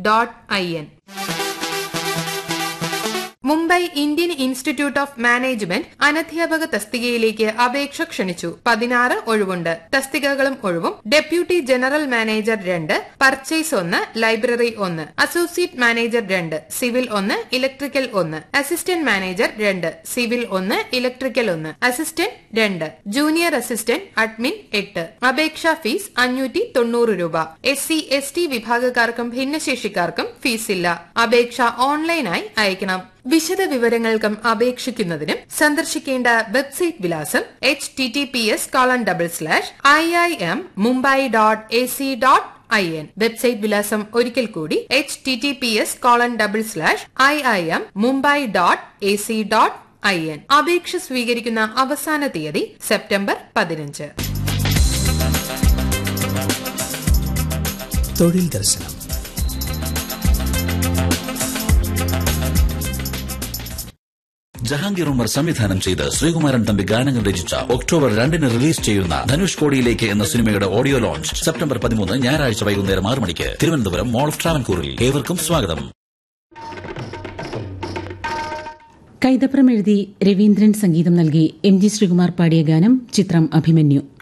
dot I N Mumbai Indian Institute of Management അനധ്യാപക തസ്തികയിലേക്ക് അപേക്ഷ ക്ഷണിച്ചു പതിനാറ് ഒഴിവുണ്ട് തസ്തികകളും ഒഴിവും ഡെപ്യൂട്ടി ജനറൽ മാനേജർ രണ്ട് പർച്ചേസ് ഒന്ന് ലൈബ്രറി ഒന്ന് അസോസിയേറ്റ് മാനേജർ രണ്ട് സിവിൽ ഒന്ന് ഇലക്ട്രിക്കൽ ഒന്ന് അസിസ്റ്റന്റ് മാനേജർ രണ്ട് സിവിൽ ഒന്ന് ഇലക്ട്രിക്കൽ ഒന്ന് അസിസ്റ്റന്റ് രണ്ട് ജൂനിയർ അസിസ്റ്റന്റ് അഡ്മിൻ എട്ട് അപേക്ഷാ ഫീസ് അഞ്ഞൂറ്റി തൊണ്ണൂറ് രൂപ എസ് സി എസ് ടി വിഭാഗക്കാർക്കും ഭിന്നശേഷിക്കാർക്കും ഫീസില്ല അപേക്ഷ ഓൺലൈനായി അയക്കണം വിശദ വിവരങ്ങൾക്കും അപേക്ഷിക്കുന്നതിനും സന്ദർശിക്കേണ്ട വെബ്സൈറ്റ് വിലാസം H T T P S colon double slash I I M Mumbai dot A C dot I N website വിലാസം ഒരിക്കൽ കൂടി H T T P S colon double slash I I M Mumbai dot A C dot I N അപേക്ഷ സ്വീകരിക്കുന്ന അവസാന തീയതി September പതിനഞ്ച് തൊഴിൽ ദർശനം ജഹാംഗീർ ഉമർ സംവിധാനം ചെയ്ത് ശ്രീകുമാരൻ തമ്പി ഗാനങ്ങൾ രചിച്ച ഒക്ടോബർ രണ്ടിന് റിലീസ് ചെയ്യുന്ന ധനുഷ് കോടിയിലേക്ക് എന്ന സിനിമയുടെ ഓഡിയോ ലോഞ്ച് സെപ്റ്റംബർ പതിമൂന്ന് ഞായറാഴ്ച വൈകുന്നേരം ആറ് മണിക്ക് തിരുവനന്തപുരം മോൾ ഓഫ് ട്രാവൻകൂറിൽ ഏവർക്കും സ്വാഗതം കൈതപ്രം എഴുതി രവീന്ദ്രൻ സംഗീതം നൽകി എം ജി ശ്രീകുമാർ പാടിയ ഗാനം ചിത്രം അഭിമന്യു